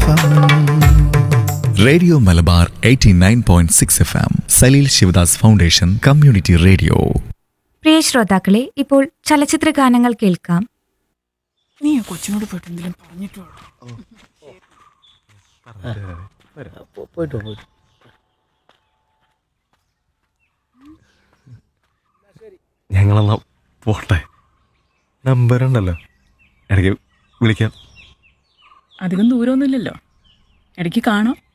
F M radio Malabar 89.6 F M Saleel Shivadas foundation community radio പ്രിയ ശ്രോതാക്കളെ ഇപ്പോൾ ചലച്ചിത്ര ഗാനങ്ങൾ കേൾക്കാം നീ ആ കൊച്ചിനോട് പോയിട്ട് എന്തെങ്കിലും പറഞ്ഞിട്ട് വാ. പോയിട്ട് പോയിട്ട് ഞങ്ങളെന്നാ പോട്ടെ നമ്പർ ഉണ്ടല്ലോ ഇടയ്ക്ക് വിളിക്കാം അധികം ദൂരമൊന്നുമില്ലല്ലോ ഇടയ്ക്ക് കാണാം